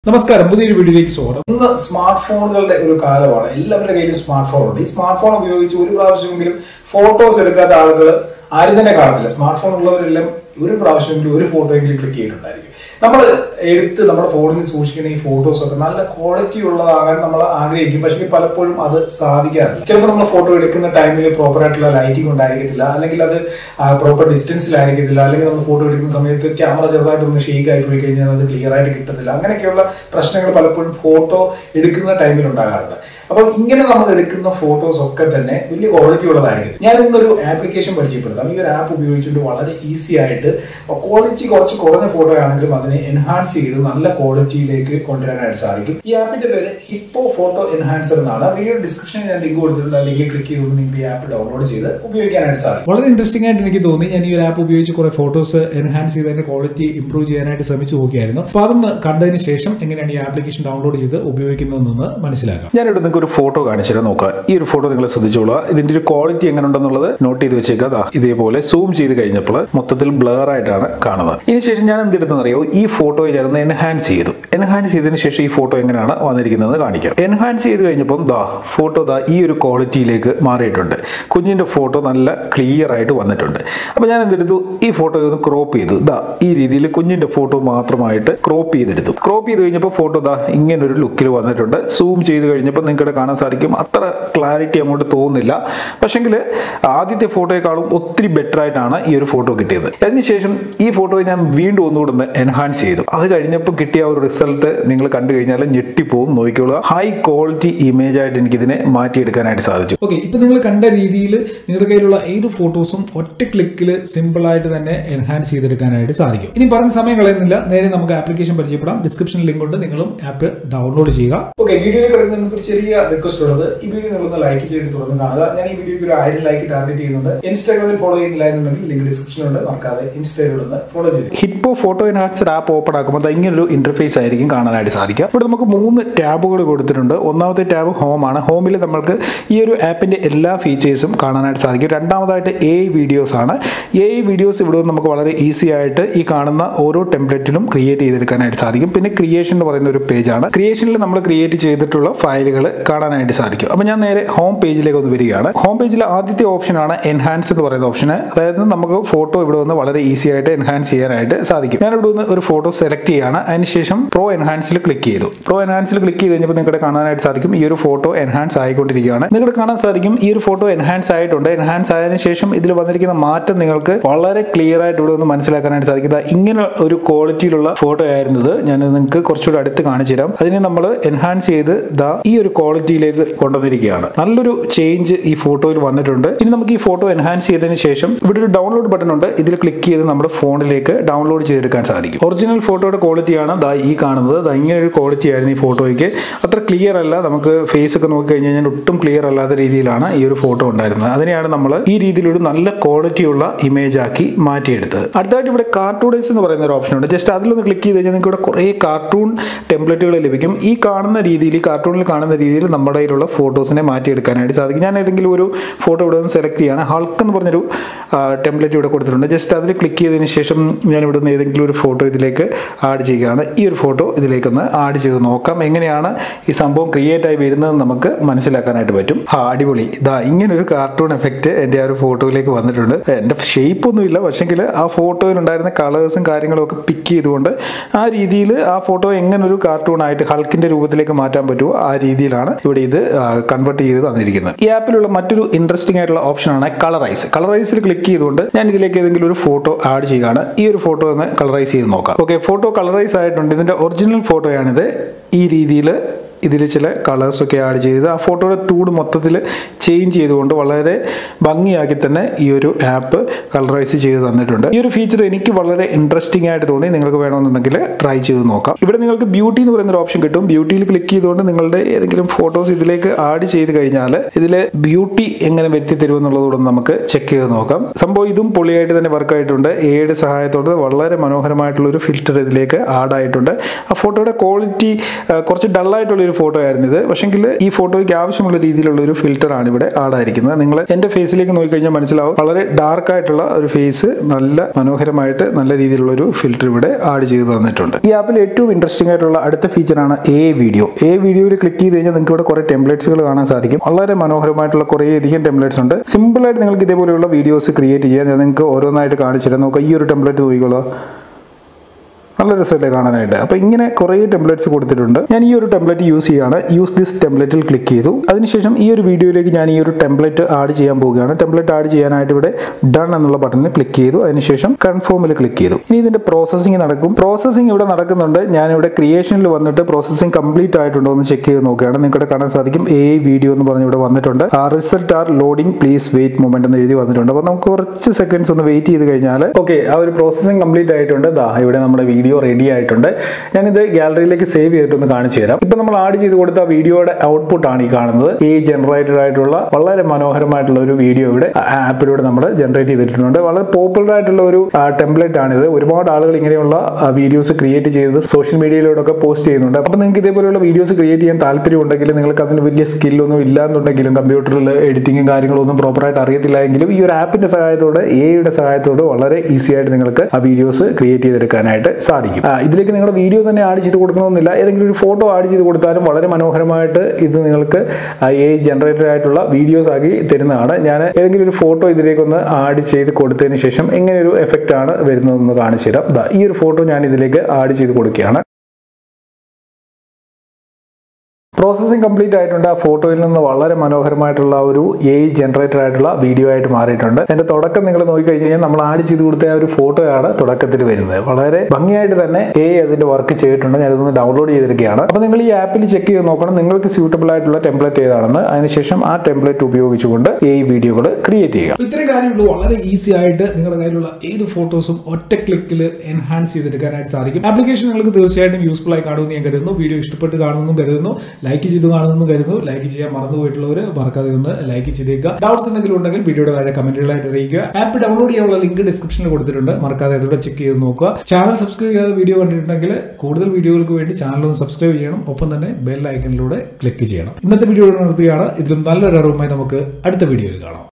നമസ്കാരം പുതിയൊരു വീഡിയോയിലേക്ക് സ്വാഗതം ഇന്ന് സ്മാർട്ട് ഫോണുകളുടെ ഒരു കാലമാണ് എല്ലാവരുടെ കയ്യിലും സ്മാർട്ട് ഫോൺ ഉണ്ട് ഈ സ്മാർട്ട് ഫോൺ ഉപയോഗിച്ച് ഒരു പ്രാവശ്യമെങ്കിലും ഫോട്ടോസ് എടുക്കാത്ത ആളുകൾ ആരും തന്നെ കാണത്തില്ല സ്മാർട്ട് ഫോൺ ഉള്ളവരെല്ലാം ഒരു പ്രാവശ്യമെങ്കിലും ഒരു ഫോട്ടോ എങ്കിലും ക്ലിക്ക് ചെയ്തിട്ടുണ്ടായിരിക്കും നമ്മൾ എടുത്ത് നമ്മുടെ ഫോണിൽ സൂക്ഷിക്കുന്ന ഈ ഫോട്ടോസ് ഒക്കെ നല്ല ക്വാളിറ്റി ഉള്ളതാകാൻ നമ്മൾ ആഗ്രഹിക്കും പക്ഷേ പലപ്പോഴും അത് സാധിക്കാറില്ല ചിലപ്പോൾ നമ്മൾ ഫോട്ടോ എടുക്കുന്ന ടൈമിൽ പ്രോപ്പർ ആയിട്ടുള്ള ലൈറ്റിംഗ് ഉണ്ടായിരിക്കത്തില്ല അല്ലെങ്കിൽ അത് പ്രോപ്പർ ഡിസ്റ്റൻസിലായിരിക്കത്തില്ല അല്ലെങ്കിൽ നമ്മൾ ഫോട്ടോ എടുക്കുന്ന സമയത്ത് ക്യാമറ ചെറുതായിട്ടൊന്ന് ഷേക്ക് ആയി പോയി കഴിഞ്ഞാൽ അത് ക്ലിയർ ആയിട്ട് കിട്ടത്തില്ല അങ്ങനെയൊക്കെയുള്ള പ്രശ്നങ്ങൾ പലപ്പോഴും ഫോട്ടോ എടുക്കുന്ന ടൈമിൽ ഉണ്ടാകാറുണ്ട് അപ്പം ഇങ്ങനെ നമ്മൾ എടുക്കുന്ന ഫോട്ടോസ് ഒക്കെ തന്നെ വലിയ ക്വാളിറ്റി ഉള്ളതായിരിക്കും ഞാൻ ഇന്നൊരു ആപ്ലിക്കേഷൻ പരിചയപ്പെടുത്താം ഈ ഒരു ആപ്പ് ഉപയോഗിച്ചുകൊണ്ട് വളരെ ഈസി ആയിട്ട് ക്വാളിറ്റി കുറച്ച് കുറഞ്ഞ ഫോട്ടോ ആണെങ്കിലും അതിനെ എൻഹാൻസ് ചെയ്ത് നല്ല ക്വാളിറ്റിയിലേക്ക് കൊണ്ടുവരാനായിട്ട് സാധിക്കും ഈ ആപ്പിന്റെ പേര് ഹിപ്പോ ഫോട്ടോ എൻഹാൻസർ എന്നാണ് വീഡിയോ ഡിസ്ക്രിപ്ഷനിൽ ഞാൻ ലിങ്ക് കൊടുത്തിട്ടുണ്ട് ആ ലിങ്ക് ക്ലിക്ക് ചെയ്തുകൊണ്ട് നിങ്ങൾക്ക് ഈ ആപ്പ് ഡൗൺലോഡ് ചെയ്ത് ഉപയോഗിക്കാനായിട്ട് സാധിക്കും വളരെ ഇൻട്രസ്റ്റിംഗ് ആയിട്ട് എനിക്ക് തോന്നി ഞാൻ ഈ ഒരു ആപ്പ് ഉപയോഗിച്ച് കുറെ ഫോട്ടോസ് എൻഹാൻസ് ചെയ്ത് അതിന്റെ ക്വാളിറ്റി ഇംപ്രൂവ് ചെയ്യാനായിട്ട് ശ്രമിച്ചു നോക്കിയായിരുന്നു അപ്പോൾ അതൊന്ന് കണ്ടതിന് ശേഷം എങ്ങനെയാണ് ഈ ആപ്ലിക്കേഷൻ ഡൗൺലോഡ് ചെയ്ത് ഉപയോഗിക്കുന്നതെന്ന് മനസ്സിലാക്കാം ഞാനിവിടെ നിങ്ങൾക്ക് ഒരു ഫോട്ടോ കാണിച്ചിട്ട് നോക്കാം ഈ ഒരു ഫോട്ടോ നിങ്ങൾ ശ്രദ്ധിച്ചോളൂ ഇതിന്റെ ഒരു ക്വാളിറ്റി എങ്ങനെ ഉണ്ടെന്നുള്ളത് നോട്ട് ചെയ്ത് വെച്ചേക്കുക ദാ ഇതേപോലെ സൂം ചെയ്ത് കഴിഞ്ഞപ്പോൾ മൊത്തത്തിൽ ബ്ലർ ആയിട്ടാണ് കാണുന്നത് ഇതിന് ശേഷം ഞാൻ എന്തെടുത്തെന്ന് അറിയോ ഈ ഫോട്ടോയെ ഞാനൊന്ന് എൻഹാൻസ് ചെയ്തു എൻഹാൻസ് ചെയ്തതിന് ശേഷം ഈ ഫോട്ടോ എങ്ങനെയാണ് വന്നിരിക്കുന്നത് കാണിക്കാം എൻഹാൻസ് ചെയ്ത് കഴിഞ്ഞപ്പം ദാ ഫോട്ടോ ദാ ഈ ഒരു ക്വാളിറ്റിയിലേക്ക് മാറിയിട്ടുണ്ട് കുഞ്ഞിന്റെ ഫോട്ടോ നല്ല ക്ലിയർ ആയിട്ട് വന്നിട്ടുണ്ട് അപ്പോൾ ഞാൻ എന്തെടുത്തു ഈ ഫോട്ടോ ഒന്ന് ക്രോപ്പ് ചെയ്തു ദാ ഈ രീതിയിൽ കുഞ്ഞിന്റെ ഫോട്ടോ മാത്രമായിട്ട് ക്രോപ്പ് ചെയ്തെടുത്തു ക്രോപ്പ് ചെയ്ത് കഴിഞ്ഞപ്പോൾ ഫോട്ടോ ദാ ഇങ്ങനെ ഒരു ലുക്കിൽ വന്നിട്ടുണ്ട് സൂം ചെയ്ത് കഴിഞ്ഞപ്പോൾ നിങ്ങൾക്ക് കാണാൻ സാധിക്കും അത്ര ക്ലാരിറ്റി അങ്ങോട്ട് തോന്നുന്നില്ല പക്ഷെങ്കിൽ ആദ്യത്തെ ഫോട്ടോയെക്കാളും ഒത്തിരി ബെറ്റർ ആയിട്ടാണ് ഈ ഒരു ഫോട്ടോ കിട്ടിയത് അതിനുശേഷം ഈ ഫോട്ടോ ഞാൻ വീണ്ടും ഒന്നുകൂടെ ഒന്ന് എൻഹാൻസ് ചെയ്തു അത് കഴിഞ്ഞപ്പോൾ കിട്ടിയ ആ ഒരു റിസൾട്ട് നിങ്ങൾ കണ്ടു കഴിഞ്ഞാൽ ഞെട്ടിപ്പോവും നോക്കിക്കോളുക ഹൈ ക്വാളിറ്റി ഇമേജ് ആയിട്ട് എനിക്കിതിനെ മാറ്റിയെടുക്കാനായിട്ട് സാധിച്ചു ഓക്കെ ഇപ്പൊ നിങ്ങൾ കണ്ട രീതിയിൽ നിങ്ങളുടെ കയ്യിലുള്ള ഏത് ഫോട്ടോസും ഒറ്റ ക്ലിക്കിൽ സിമ്പിൾ ആയിട്ട് തന്നെ എൻഹാൻസ് ചെയ്തെടുക്കാനായിട്ട് സാധിക്കും ഇനി പറഞ്ഞ സമയം കളയുന്നില്ല നേരെ നമുക്ക് ആപ്ലിക്കേഷൻ പരിചയപ്പെടാം ഡിസ്ക്രിപ്ഷൻ ലിങ്ക് ഉണ്ട് നിങ്ങളും ആപ്പ് ഡൗൺലോഡ് ചെയ്യുക ഓക്കെ വീഡിയോയിൽ കിടക്കുന്ന ഒരു ചെറിയ റിക്വസ്റ്റ് ഉള്ളത് ഈ വീഡിയോ നിങ്ങളൊന്ന് ലൈക്ക് ചെയ്ത് തുറന്ന് കാണുക ഞാൻ ഈ വീഡിയോക്ക് ഒരു ആയിരം ലൈക്ക് ടാർഗറ്റ് ചെയ്യുന്നുണ്ട് ഇൻസ്റ്റാഗ്രാമിൽ ഫോളോ ചെയ്യുന്നില്ല എന്നുണ്ടെങ്കിൽ ലിങ്ക് ഡിസ്ക്രിപ്ഷനിലുണ്ട് മറക്കാതെ ഇൻസ്റ്റാഗ്രാമിൽ ഫോളോ ചെയ്ത് Hippo photo enhancer app open ആക്കുമ്പോൾ ദാ ഇങ്ങനൊരു ഇന്റർഫേസ് ആയിരിക്കും കാണാനായിട്ട് സാധിക്കുക ഇവിടെ നമുക്ക് മൂന്ന് ടാബുകൾ കൊടുത്തിട്ടുണ്ട് ഒന്നാമത്തെ ടാബ് ഹോം ആണ് ഹോമിൽ നമ്മൾക്ക് ഈ ഒരു ആപ്പിന്റെ എല്ലാ ഫീച്ചേഴ്സും കാണാനായിട്ട് സാധിക്കും രണ്ടാമതായിട്ട് എ വീഡിയോസ് ആണ് എ വീഡിയോസ് ഇവിടെ നിന്ന് നമുക്ക് വളരെ ഈസി ആയിട്ട് ഈ കാണുന്ന ഓരോ ടെംപ്ലേറ്റിലും ക്രിയേറ്റ് ചെയ്തെടുക്കാനായിട്ട് സാധിക്കും പിന്നെ ക്രിയേഷൻ എന്ന് പറയുന്ന ഒരു പേജാണ് ക്രിയേഷനിൽ നമ്മൾ ക്രിയേറ്റ് ചെയ്തിട്ടുള്ള ഫയലുകൾ കാണാനായിട്ട് സാധിക്കും അപ്പോൾ ഞാൻ നേരെ ഹോം പേജിലേക്ക് ഒന്ന് വരികയാണ് ഹോം പേജിലെ ആദ്യത്തെ ഓപ്ഷനാണ് എൻഹാൻസ് എന്ന് പറയുന്ന ഓപ്ഷൻ അതായത് നമുക്ക് ഫോട്ടോ ഇവിടെ വന്ന് വളരെ ഈസി ആയിട്ട് എൻഹാൻസ് ചെയ്യാനായിട്ട് സാധിക്കും ഞാൻ ഇവിടെ നിന്ന് ഒരു ഫോട്ടോ സെലക്ട് ചെയ്യാണ് അതിനുശേഷം പ്രോ എൻഹാൻസിൽ ക്ലിക്ക് ചെയ്തു പ്രോ എൻഹാൻസിൽ ക്ലിക്ക് ചെയ്ത് കഴിഞ്ഞപ്പോൾ നിങ്ങൾക്ക് കാണാനായിട്ട് സാധിക്കും ഈ ഒരു ഫോട്ടോ എൻഹാൻസ് ആയിക്കൊണ്ടിരിക്കുകയാണ് നിങ്ങൾക്ക് കാണാൻ സാധിക്കും ഈ ഒരു ഫോട്ടോ എൻഹാൻസ് ആയിട്ടുണ്ട് എൻഹാൻസ് ആയതിനു ശേഷം ഇതിൽ വന്നിരിക്കുന്ന മാറ്റം നിങ്ങൾക്ക് വളരെ ക്ലിയർ ആയിട്ട് ഇവിടെ ഒന്ന് മനസ്സിലാക്കാനായിട്ട് സാധിക്കും ദാ ഇങ്ങനെ ഒരു ക്വാളിറ്റിയിലുള്ള ഫോട്ടോ ആയിരുന്നത് ഞാൻ നിങ്ങൾക്ക് കുറച്ചുകൂടി അടുത്ത് കാണിച്ചു തരാം അതിനെ നമ്മൾ എൻഹാൻസ് ചെയ്ത് ദാ ഈ ഒരു ക്വാളിറ്റിയിലേക്ക് കൊണ്ടുവന്നിരിക്കുകയാണ് നല്ലൊരു ചേഞ്ച് ഈ ഫോട്ടോയിൽ വന്നിട്ടുണ്ട് ഇനി നമുക്ക് ഈ ഫോട്ടോ എൻഹാൻസ് ചെയ്തതിന് ശേഷം ഇവിടെ ഒരു ഡൗൺലോഡ് ബട്ടൺ ഉണ്ട് ഇതിൽ ക്ലിക്ക് ചെയ്ത് നമ്മുടെ ഫോണിലേക്ക് ഡൗൺലോഡ് ചെയ്തെടുക്കാൻ സാധിക്കും ഒറിജിനൽ ഫോട്ടോയുടെ ക്വാളിറ്റിയാണ് ദാ ഈ കാണുന്നത് ദാ ഇങ്ങനെ ഒരു ക്വാളിറ്റി ആയിരുന്നു ഈ ഫോട്ടോയ്ക്ക് അത്ര ക്ലിയർ അല്ല നമുക്ക് ഫേസ് ഒക്കെ നോക്കി കഴിഞ്ഞ് കഴിഞ്ഞാൽ ഒട്ടും ക്ലിയർ അല്ലാത്ത രീതിയിലാണ് ഈ ഒരു ഫോട്ടോ ഉണ്ടായിരുന്നത് അതിനെയാണ് നമ്മൾ ഈ രീതിയിലൊരു നല്ല ക്വാളിറ്റിയുള്ള ഇമേജ് ആക്കി മാറ്റിയെടുത്തത് അടുത്തായിട്ട് ഇവിടെ കാർട്ടൂൺസ് എന്ന് പറയുന്ന ഒരു ഓപ്ഷൻ ഉണ്ട് ജസ്റ്റ് അതിലൊന്ന് ക്ലിക്ക് ചെയ്ത് കഴിഞ്ഞാൽ നിങ്ങൾക്ക് ഇവിടെ കുറേ കാർട്ടൂൺ ടെംപ്ലേറ്റുകൾ ലഭിക്കും ഈ കാണുന്ന രീതിയിൽ ഈ കാർട്ടൂണിൽ കാണുന്ന രീതിയിൽ നമ്മുടെ കയ്യിലുള്ള ഫോട്ടോസിനെ മാറ്റിയെടുക്കാനായിട്ട് സാധിക്കും ഞാൻ ഏതെങ്കിലും ഒരു ഫോട്ടോ ഇവിടെ നിന്ന് സെലക്ട് ചെയ്യാണ് ഹൾക്ക് എന്ന് പറഞ്ഞൊരു ടെംപ്ലേറ്റ് ഇവിടെ കൊടുത്തിട്ടുണ്ട് ജസ്റ്റ് അതിൽ ക്ലിക്ക് ചെയ്തതിന് ശേഷം ഞാൻ ഇവിടെ നിന്ന് ഏതെങ്കിലും ഒരു ഫോട്ടോ ഇതിലേക്ക് ആഡ് ചെയ്യുകയാണ് ഈ ഒരു ഫോട്ടോ ഇതിലേക്കൊന്ന് ആഡ് ചെയ്ത് നോക്കാം എങ്ങനെയാണ് ഈ സംഭവം ക്രിയേറ്റ് ആയി വരുന്നത് നമുക്ക് മനസ്സിലാക്കാനായിട്ട് പറ്റും ആ അടിപൊളി ഇതാ ഇങ്ങനെ ഒരു കാർട്ടൂൺ എഫക്റ്റ് എൻ്റെ ആ ഒരു ഫോട്ടോയിലേക്ക് വന്നിട്ടുണ്ട് എൻ്റെ ഷേപ്പ് ഒന്നുമില്ല പക്ഷെങ്കിൽ ആ ഫോട്ടോയിൽ ഉണ്ടായിരുന്ന കളേഴ്സും കാര്യങ്ങളും ഒക്കെ പിക്ക് ചെയ്തുകൊണ്ട് ആ രീതിയിൽ ആ ഫോട്ടോ എങ്ങനെ ഒരു കാർട്ടൂൺ ആയിട്ട് ഹൾക്കിന്റെ രൂപത്തിലേക്ക് മാറ്റാൻ പറ്റുമോ ആ രീതിയിലാണ് ഇവിടെ ഇത് കൺവേർട്ട് ചെയ്ത് തന്നിരിക്കുന്നത് ഈ ആപ്പിലുള്ള മറ്റൊരു ഇൻട്രസ്റ്റിംഗ് ആയിട്ടുള്ള ഓപ്ഷനാണ് കളറൈസ് കളറൈസിൽ ക്ലിക്ക് ചെയ്തുകൊണ്ട് ഞാൻ ഇതിലേക്ക് ഏതെങ്കിലും ഒരു ഫോട്ടോ ആഡ് ചെയ്യുകയാണ് ഈ ഒരു ഫോട്ടോ ഒന്ന് കളറൈസ് ചെയ്ത് നോക്കാം ഓക്കെ ഫോട്ടോ കളറൈസ് ആയിട്ടുണ്ട് ഇതിന്റെ ഒറിജിനൽ ഫോട്ടോയാണിത് ഈ രീതിയിൽ ഇതിൽ ചില കളേഴ്സൊക്കെ ആഡ് ചെയ്ത് ആ ഫോട്ടോയുടെ ടൂഡ് മൊത്തത്തിൽ ചേഞ്ച് ചെയ്തുകൊണ്ട് വളരെ ഭംഗിയാക്കി തന്നെ ഈ ഒരു ആപ്പ് കളറൈസ് ചെയ്ത് തന്നിട്ടുണ്ട് ഈ ഒരു ഫീച്ചർ എനിക്ക് വളരെ ഇൻട്രസ്റ്റിംഗ് ആയിട്ട് തോന്നി നിങ്ങൾക്ക് വേണമെന്നുണ്ടെങ്കിൽ ട്രൈ ചെയ്ത് നോക്കാം ഇവിടെ നിങ്ങൾക്ക് ബ്യൂട്ടി എന്ന് പറയുന്ന ഒരു ഓപ്ഷൻ കിട്ടും ബ്യൂട്ടിയിൽ ക്ലിക്ക് ചെയ്തുകൊണ്ട് നിങ്ങളുടെ ഏതെങ്കിലും ഫോട്ടോസ് ഇതിലേക്ക് ആഡ് ചെയ്ത് കഴിഞ്ഞാൽ ഇതിൽ ബ്യൂട്ടി എങ്ങനെ വരുത്തി തരുമെന്നുള്ളതോടെ നമുക്ക് ചെക്ക് ചെയ്ത് നോക്കാം സംഭവം ഇതും പൊളിയായിട്ട് തന്നെ വർക്ക് ആയിട്ടുണ്ട് എയുടെ സഹായത്തോടെ വളരെ മനോഹരമായിട്ടുള്ള ഒരു ഫിൽറ്റർ ഇതിലേക്ക് ആഡ് ആയിട്ടുണ്ട് ആ ഫോട്ടോയുടെ ക്വാളിറ്റി കുറച്ച് ഡള്ളായിട്ടുള്ള ഒരു ഒരു ഫോട്ടോ ആയിരുന്നു ഇത് പക്ഷെങ്കിൽ ഈ ഫോട്ടോയ്ക്ക് ആവശ്യമുള്ള രീതിയിലുള്ള ഒരു ഫിൽറ്റർ ആണ് ഇവിടെ ആഡ് ആയിരിക്കുന്നത് നിങ്ങൾ എന്റെ ഫേസിലേക്ക് നോക്കിക്കഴിഞ്ഞാൽ മനസ്സിലാവും വളരെ ഡാർക്ക് ആയിട്ടുള്ള ഒരു ഫേസ് നല്ല മനോഹരമായിട്ട് നല്ല രീതിയിലുള്ള ഒരു ഫിൽറ്റർ ഇവിടെ ആഡ് ചെയ്ത് തന്നിട്ടുണ്ട് ഈ ആപ്പിൽ ഏറ്റവും ഇൻട്രസ്റ്റിംഗ് ആയിട്ടുള്ള അടുത്ത ഫീച്ചറാണ് എ വീഡിയോ എ വീഡിയോയിൽ ക്ലിക്ക് ചെയ്ത് കഴിഞ്ഞാൽ നിങ്ങൾക്ക് ഇവിടെ കുറെ ടെംപ്ലേറ്റ്സുകൾ കാണാൻ സാധിക്കും വളരെ മനോഹരമായിട്ടുള്ള കുറേ അധികം ടെംപ്ലേറ്റ്സ് ഉണ്ട് സിമ്പിൾ ആയിട്ട് നിങ്ങൾക്ക് ഇതേപോലെയുള്ള വീഡിയോസ് ക്രിയേറ്റ് ചെയ്യാൻ ഞാൻ നിങ്ങൾക്ക് ഓരോന്നായിട്ട് കാണിച്ചു തരാം നോക്കാം ഈ ഒരു ടെംപ്ലേറ്റ് നോക്കിക്കോളാം നല്ല രസമല്ലേ കാണാനായിട്ട് അപ്പോൾ ഇങ്ങനെ കുറേ ടെംപ്ലേറ്റ്സ് കൊടുത്തിട്ടുണ്ട് ഞാൻ ഈ ഒരു ടെംപ്ലേറ്റ് യൂസ് ചെയ്യാണ് യൂസ് ദിസ് ടെംപ്ലേറ്റിൽ ക്ലിക്ക് ചെയ്തു അതിനുശേഷം ഈ ഒരു വീഡിയോയിലേക്ക് ഞാൻ ഈ ഒരു ടെംപ്ലേറ്റ് ആഡ് ചെയ്യാൻ പോവുകയാണ് ടെംപ്ലേറ്റ് ആഡ് ചെയ്യാനായിട്ട് ഇവിടെ ഡൺ എന്നുള്ള ബട്ടണിൽ ക്ലിക്ക് ചെയ്തു അതിനുശേഷം കൺഫേമിൽ ക്ലിക്ക് ചെയ്തു ഇനി ഇതിന്റെ പ്രോസസ്സിംഗ് നടക്കും പ്രോസസ്സിംഗ് ഇവിടെ നടക്കുന്നുണ്ട് ഞാൻ ഇവിടെ ക്രിയേഷനിൽ വന്നിട്ട് പ്രോസസ്സിംഗ് കംപ്ലീറ്റ് ആയിട്ടുണ്ടോ എന്ന് ചെക്ക് ചെയ്ത് നോക്കുകയാണ് നിങ്ങൾക്ക് കാണാൻ സാധിക്കും എ വീഡിയോ എന്ന് പറഞ്ഞ് ഇവിടെ വന്നിട്ടുണ്ട് result are loading please wait moment എന്ന് എഴുതി വന്നിട്ടുണ്ട് അപ്പോൾ നമുക്ക് കുറച്ച് സെക്കൻഡ്സ് ഒന്ന് വെയിറ്റ് ചെയ്ത് കഴിഞ്ഞാൽ ഓക്കെ ആ ഒരു പ്രോസസ്സിംഗ് കംപ്ലീറ്റ് ആയിട്ടുണ്ട് ദാ ഇവിടെ നമ്മുടെ വീഡിയോ റെഡി ആയിട്ടുണ്ട് ഞാനിത് ഗാലറിയിലേക്ക് സേവ് ചെയ്തിട്ടൊന്ന് കാണിച്ചു തരാം ഇപ്പൊ നമ്മൾ ആഡ് ചെയ്ത് കൊടുത്ത വീഡിയോയുടെ ഔട്ട്പുട്ട് ആണ് ഈ കാണുന്നത് ഈ ജനറേറ്റഡ് ആയിട്ടുള്ള വളരെ മനോഹരമായിട്ടുള്ള ഒരു വീഡിയോ ഇവിടെ ആപ്പിലൂടെ നമ്മൾ ജനറേറ്റ് ചെയ്തിട്ടുണ്ട് വളരെ പോപ്പുലർ ആയിട്ടുള്ള ഒരു ടെംപ്ലേറ്റ് ആണിത് ഒരുപാട് ആളുകൾ ഇങ്ങനെയുള്ള വീഡിയോസ് ക്രിയേറ്റ് ചെയ്ത് സോഷ്യൽ മീഡിയയിലൂടെ ഒക്കെ പോസ്റ്റ് ചെയ്യുന്നുണ്ട് അപ്പൊ നിങ്ങൾക്ക് ഇതേപോലെയുള്ള വീഡിയോസ് ക്രിയേറ്റ് ചെയ്യാൻ താല്പര്യം ഉണ്ടെങ്കിൽ നിങ്ങൾക്ക് അതിന് വലിയ സ്കില്ലൊന്നും ഇല്ലാന്നുണ്ടെങ്കിലും കമ്പ്യൂട്ടറിൽ എഡിറ്റിംഗും കാര്യങ്ങളൊന്നും പ്രോപ്പറായിട്ട് അറിയത്തില്ല എങ്കിലും ഈ ഒരു ആപ്പിന്റെ സഹായത്തോടെ എയുടെ സഹായത്തോടെ വളരെ ഈസി ആയിട്ട് നിങ്ങൾക്ക് ആ വീഡിയോസ് ക്രിയേറ്റ് ചെയ്തെടുക്കാനായിട്ട് സാധിക്കും ആ, ഇതിലേക്ക് നിങ്ങളുടെ വീഡിയോ തന്നെ ആഡ് ചെയ്ത് കൊടുക്കണമെന്നില്ല ഏതെങ്കിലും ഒരു ഫോട്ടോ ആഡ് ചെയ്ത് കൊടുത്താലും വളരെ മനോഹരമായിട്ട് ഇത് നിങ്ങൾക്ക് എ ജനറേറ്റഡ് ആയിട്ടുള്ള വീഡിയോസ് ആക്കി തരുന്നതാണ് ഞാൻ ഏതെങ്കിലും ഒരു ഫോട്ടോ ഇതിലേക്കൊന്ന് ആഡ് ചെയ്ത് കൊടുത്തതിന് ശേഷം എങ്ങനെ ഒരു എഫക്റ്റ് ആണ് വരുന്നതെന്ന് കാണിച്ചു തരാം ദാ ഈ ഒരു ഫോട്ടോ ഞാൻ ഇതിലേക്ക് ആഡ് ചെയ്ത് കൊടുക്കുകയാണ് പ്രോസസ്സിംഗ് കംപ്ലീറ്റ് ആയിട്ടുണ്ട് ആ ഫോട്ടോയിൽ നിന്ന് വളരെ മനോഹരമായിട്ടുള്ള ഒരു എ ജനറേറ്റഡ് ആയിട്ടുള്ള വീഡിയോ ആയിട്ട് മാറിയിട്ടുണ്ട് അതിന്റെ തുടക്കം നിങ്ങൾ നോക്കിക്കഴിഞ്ഞ് കഴിഞ്ഞാൽ നമ്മൾ ആഡ് ചെയ്ത് കൊടുത്ത ആ ഒരു ഫോട്ടോയാണ് തുടക്കത്തിൽ വരുന്നത് വളരെ ഭംഗിയായിട്ട് തന്നെ എ അതിന്റെ വർക്ക് ചെയ്തിട്ടുണ്ട് ഞാനിതൊന്ന് ഡൗൺലോഡ് ചെയ്തിരിക്കുകയാണ് അപ്പോൾ നിങ്ങൾ ഈ ആപ്പിൽ ചെക്ക് ചെയ്ത് നോക്കണം നിങ്ങൾക്ക് സ്യൂട്ടബിൾ ആയിട്ടുള്ള ടെംപ്ലേറ്റ് ഏതാണെന്ന് അതിനുശേഷം ആ ടെംപ്ലേറ്റ് ഉപയോഗിച്ചുകൊണ്ട് എ വീഡിയോകൾ ക്രിയേറ്റ് ചെയ്യുക അപ്പൊ ഇത്രയും കാര്യമുള്ളൂ വളരെ ഈസി ആയിട്ട് നിങ്ങളുടെ കയ്യിലുള്ള ഏത് ഫോട്ടോസും ഒറ്റ ക്ലിക്കിൽ എൻഹാൻസ് ചെയ്തെടുക്കാനായിട്ട് സാധിക്കും ആപ്ലിക്കേഷൻ നിങ്ങൾക്ക് തീർച്ചയായിട്ടും യൂസ്ഫുൾ ആയി കാണുമെന്ന് ഞാൻ കരുതുന്നു വീഡിയോ ഇഷ്ടപ്പെട്ട് കാണുമെന്നും കരുതുന്നു ലൈക്ക് ചെയ്ത് കാണുമെന്നും കരുതുന്നു ലൈക്ക് ചെയ്യാൻ മറന്നുപോയിട്ടുള്ളവർ മറക്കാതെ ഒന്ന് ലൈക്ക് ചെയ്തേക്കുക ഡൗട്ട്സ് എന്തെങ്കിലും ഉണ്ടെങ്കിൽ വീഡിയോയുടെ താഴെ കമന്റുകളായിട്ട് അറിയിക്കുക ആപ്പ് ഡൗൺലോഡ് ചെയ്യാനുള്ള ലിങ്ക് ഡിസ്ക്രിപ്ഷനിൽ കൊടുത്തിട്ടുണ്ട് മറക്കാതെ അതിലൂടെ ചെക്ക് ചെയ്ത് നോക്കുക ചാനൽ സബ്സ്ക്രൈബ് ചെയ്യാതെ വീഡിയോ കണ്ടിട്ടുണ്ടെങ്കിൽ കൂടുതൽ വീഡിയോകൾക്ക് വേണ്ടി ചാനൽ ഒന്ന് സബ്സ്ക്രൈബ് ചെയ്യണം ഒപ്പം തന്നെ ബെൽ ഐക്കണിലൂടെ ക്ലിക്ക് ചെയ്യണം ഇന്നത്തെ വീഡിയോ നിർത്തുകയാണ് ഇതിലും നല്ലൊരു അറിവുമായി നമുക്ക് അടുത്ത വീഡിയോയിൽ കാണാം